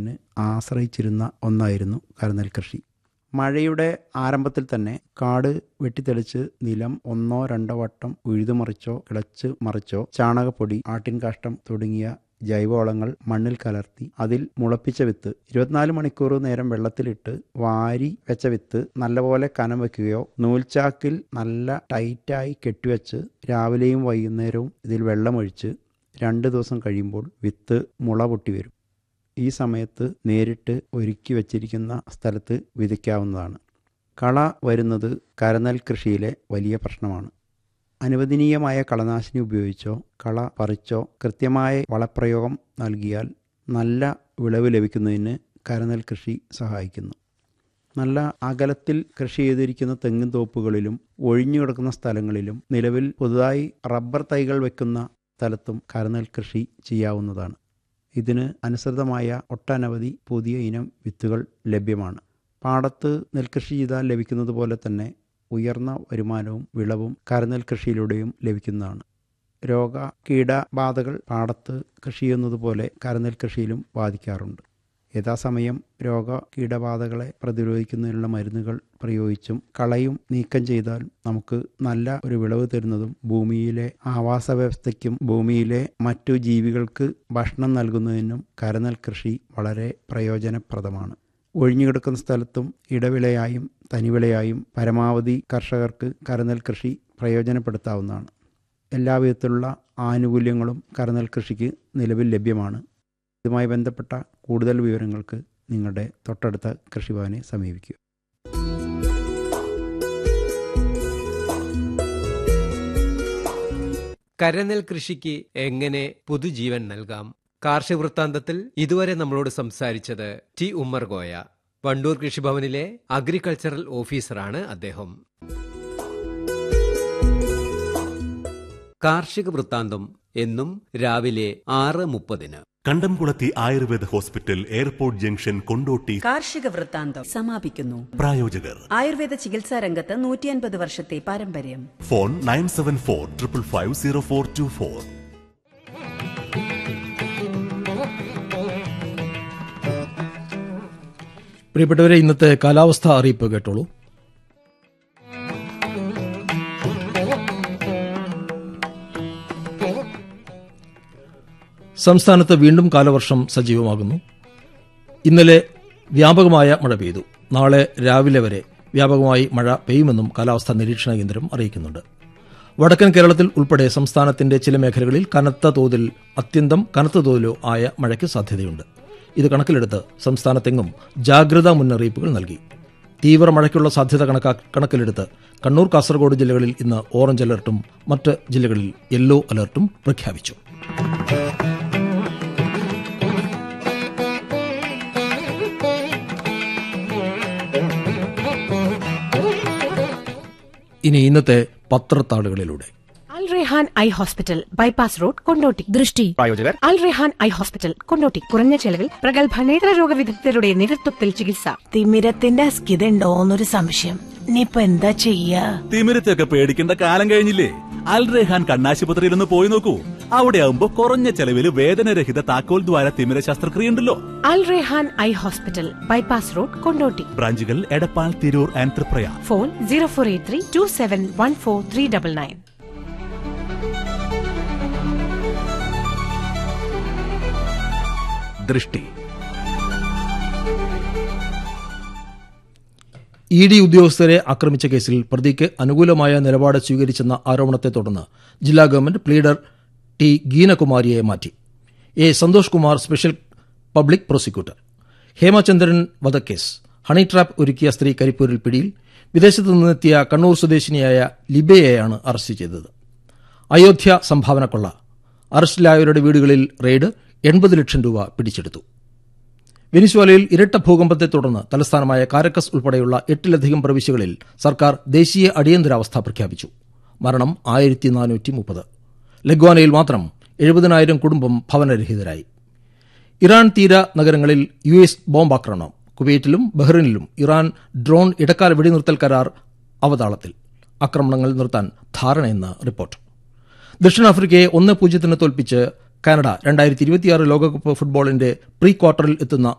ലഭിക്കുന്നതിന് ആശ്രയിച്ചിരുന്ന ഒന്നായിരുന്നു കരുനെൽ കൃഷി മഴയുടെ ആരംഭത്തിൽ തന്നെ കാട് വെട്ടിത്തെളിച്ച് നിലം ഒന്നോ രണ്ടോ വട്ടം ഉഴുതുമറിച്ചോ കിളച്ച് മറിച്ചോ ചാണകപ്പൊടി ആട്ടിൻകാഷ്ടം തുടങ്ങിയ ജൈവവളങ്ങൾ മണ്ണിൽ കലർത്തി അതിൽ മുളപ്പിച്ച വിത്ത് ഇരുപത്തിനാല് മണിക്കൂർ നേരം വെള്ളത്തിലിട്ട് വാരി വെച്ച വിത്ത് നല്ലപോലെ കനം വെക്കുകയോ നൂൽച്ചാക്കിൽ നല്ല ടൈറ്റായി കെട്ടിവെച്ച് രാവിലെയും വൈകുന്നേരവും ഇതിൽ വെള്ളമൊഴിച്ച് രണ്ട് ദിവസം കഴിയുമ്പോൾ വിത്ത് മുള പൊട്ടി വരും ഈ സമയത്ത് നേരിട്ട് ഒരുക്കി വച്ചിരിക്കുന്ന സ്ഥലത്ത് വിതയ്ക്കാവുന്നതാണ് കള വരുന്നത് കരനെൽ കൃഷിയിലെ വലിയ പ്രശ്നമാണ് അനുവദനീയമായ കളനാശിനി ഉപയോഗിച്ചോ കള പറിച്ചോ കൃത്യമായ വളപ്രയോഗം നൽകിയാൽ നല്ല വിളവ് ലഭിക്കുന്നതിന് കരനെൽ കൃഷി സഹായിക്കുന്നു നല്ല അകലത്തിൽ കൃഷി ചെയ്തിരിക്കുന്ന തെങ്ങിൻ തോപ്പുകളിലും ഒഴിഞ്ഞു കിടക്കുന്ന സ്ഥലങ്ങളിലും നിലവിൽ പുതുതായി റബ്ബർ തൈകൾ വെക്കുന്ന സ്ഥലത്തും കരനെൽ കൃഷി ചെയ്യാവുന്നതാണ് ഇതിന് അനുസൃതമായ ഒട്ടനവധി പുതിയ ഇനം വിത്തുകൾ ലഭ്യമാണ് പാടത്ത് നെൽകൃഷി ചെയ്താൽ ലഭിക്കുന്നത് പോലെ തന്നെ ഉയർന്ന വരുമാനവും വിളവും കരനെൽ കൃഷിയിലൂടെയും ലഭിക്കുന്നതാണ് രോഗ കീടബാധകൾ പാടത്ത് കൃഷി ചെയ്യുന്നത് പോലെ കരനെൽ കൃഷിയിലും ബാധിക്കാറുണ്ട് യഥാസമയം രോഗ കീടബാധകളെ പ്രതിരോധിക്കുന്നതിനുള്ള മരുന്നുകൾ പ്രയോഗിച്ചും കളയും നീക്കം ചെയ്താൽ നമുക്ക് നല്ല ഒരു വിളവ് തരുന്നതും ഭൂമിയിലെ ആവാസ വ്യവസ്ഥയ്ക്കും ഭൂമിയിലെ മറ്റു ജീവികൾക്ക് ഭക്ഷണം നൽകുന്നതിനും കരനെൽ കൃഷി വളരെ പ്രയോജനപ്രദമാണ് ഒഴിഞ്ഞുകിടക്കുന്ന സ്ഥലത്തും ഇടവിളയായും തനിവിളയായും പരമാവധി കർഷകർക്ക് കരനെൽ കൃഷി പ്രയോജനപ്പെടുത്താവുന്നതാണ് എല്ലാവിധത്തിലുള്ള ആനുകൂല്യങ്ങളും കരനെൽ കൃഷിക്ക് നിലവിൽ ലഭ്യമാണ് ഇതുമായി ബന്ധപ്പെട്ട കൂടുതൽ വിവരങ്ങൾക്ക് നിങ്ങളുടെ തൊട്ടടുത്ത കൃഷിഭവനെ സമീപിക്കുക കരനെൽ കൃഷിക്ക് എങ്ങനെ പുതുജീവൻ നൽകാം കാർഷിക വൃത്താന്തത്തിൽ ഇതുവരെ നമ്മളോട് സംസാരിച്ചത് ടി ഉമ്മർ ഗോയ വണ്ടൂർ കൃഷിഭവനിലെ അഗ്രികൾച്ചറൽ ഓഫീസറാണ് അദ്ദേഹം കാർഷിക വൃത്താന്തം എന്നും രാവിലെ ആറ് മുപ്പതിന് കണ്ടംകുളത്തി Ayurveda hospital airport junction Kondotty കാർഷിക വൃത്താന്തം സമാപിക്കുന്നു പ്രായോജകർ ആയുർവേദ ചികിത്സാ രംഗത്ത് നൂറ്റിയൻപത് വർഷത്തെ പാരമ്പര്യം phone nine seven four triple five zero four two four പ്രിയപ്പെട്ടവരെ ഇന്നത്തെ കാലാവസ്ഥ അറിയിപ്പ് കേട്ടോളൂ സംസ്ഥാനത്ത് വീണ്ടും കാലവർഷം സജീവമാകുന്നു ഇന്നലെ വ്യാപകമായ മഴ പെയ്തു നാളെ രാവിലെ വരെ വ്യാപകമായി മഴ പെയ്യുമെന്നും കാലാവസ്ഥാ നിരീക്ഷണ കേന്ദ്രം അറിയിക്കുന്നുണ്ട് വടക്കൻ കേരളത്തിൽ ഉൾപ്പെടെ സംസ്ഥാനത്തിന്റെ ചില മേഖലകളിൽ കനത്ത തോതിൽ അത്യന്തം കനത്ത തോതിലോ ആയ മഴയ്ക്ക് സാധ്യതയുണ്ട് ഇത് കണക്കിലെടുത്ത് സംസ്ഥാനത്തെങ്ങും ജാഗ്രതാ മുന്നറിയിപ്പുകൾ നൽകി തീവ്ര മഴയ്ക്കുള്ള സാധ്യത കണക്കാ കണക്കിലെടുത്ത് കണ്ണൂർ കാസർഗോഡ് ജില്ലകളിൽ ഇന്ന് ഓറഞ്ച് അലർട്ടും മറ്റ് ജില്ലകളിൽ യെല്ലോ അലർട്ടും പ്രഖ്യാപിച്ചു ഇനി ഇന്നത്തെ പത്രത്താളുകളിലൂടെ Al Rehan eye hospital bypass road Kondotty ദൃഷ്ടി പ്രായോജകർ അൽ റെഹാൻ ഐ ഹോസ്പിറ്റൽ കൊണ്ടോട്ടി കുറഞ്ഞ ചെലവിൽ പ്രഗത്ഭ നേത്രരോഗ വിദഗ്ധരുടെ നേതൃത്വത്തിൽ ചികിത്സ തിമിരത്തിന്റെ അസ്കിതണ്ടോന്നൊരു സംശയം ഇനിയിപ്പൊ എന്താ ചെയ്യാ തിമിരത്തൊക്കെ പേടിക്കേണ്ട കാലം കഴിഞ്ഞില്ലേ അൽ റെഹാൻ കണ്ണാശുപത്രിയിൽ ഒന്ന് പോയി നോക്കൂ അവിടെ ആവുമ്പോ കുറഞ്ഞ ചെലവിൽ വേദനരഹിത താക്കോൽ ദ്വാര തിമിര ശസ്ത്രക്രിയ ഉണ്ടല്ലോ Al Rehan eye hospital bypass road Kondotty ബ്രാഞ്ചുകൾ Edappal Tirur and Triprayar phone zero four eight three two seven one four three double nine ദൃഷ്ടി ഇ ഡി ഉദ്യോഗസ്ഥരെ ആക്രമിച്ച കേസിൽ പ്രതിക്ക് അനുകൂലമായ നിലപാട് സ്വീകരിച്ചെന്ന ആരോപണത്തെ തുടർന്ന് ജില്ലാ ഗവൺമെന്റ് പ്ലീഡർ ടി ഗീനകുമാരിയെ മാറ്റി A Santhosh Kumar special public prosecutor Hemachandran വധക്കേസ് ഹണി ട്രാപ്പ് ഒരുക്കിയ സ്ത്രീ കരിപ്പൂരിൽ പിടിയിൽ വിദേശത്തു നിന്നെത്തിയ കണ്ണൂർ സ്വദേശിനിയായ ലിബയെയാണ് അറസ്റ്റ് ചെയ്തത് അയോധ്യ സംഭാവന കൊള്ള അറസ്റ്റിലായവരുടെ വീടുകളിൽ റെയ്ഡ് എൺപത് ലക്ഷം രൂപ പിടിച്ചെടുത്തു വെനിസ്വേലയിൽ ഇരട്ട ഭൂകമ്പത്തെ തുടർന്ന് തലസ്ഥാനമായ കാരക്കസ് ഉൾപ്പെടെയുള്ള എട്ടിലധികം പ്രവിശ്യകളിൽ സർക്കാർ ദേശീയ അടിയന്തരാവസ്ഥ പ്രഖ്യാപിച്ചു മരണം ആയിരത്തി നാനൂറ്റി മുപ്പത് ലഗ്വാനയിൽ മാത്രം എഴുപതിനായിരം കുടുംബം ഭവനരഹിതരായി ഇറാൻ തീര നഗരങ്ങളിൽ യു എസ് ബോംബാക്രമണം കുവൈറ്റിലും ബഹ്റിനിലും ഇറാൻ ഡ്രോൺ ഇടക്കാല വെടിനിർത്തൽ കരാർ അവതാളത്തിൽ ആക്രമണങ്ങൾ നിർത്താൻ ധാരണയെന്ന് റിപ്പോർട്ട് ദക്ഷിണാഫ്രിക്കയെ ഒന്ന് പൂജ്യത്തിന് തോൽപ്പിച്ച് കാനഡ രണ്ടായിരത്തി ഇരുപത്തിയാറ് ലോകകപ്പ് ഫുട്ബോളിന്റെ പ്രീ ക്വാർട്ടറിൽ എത്തുന്ന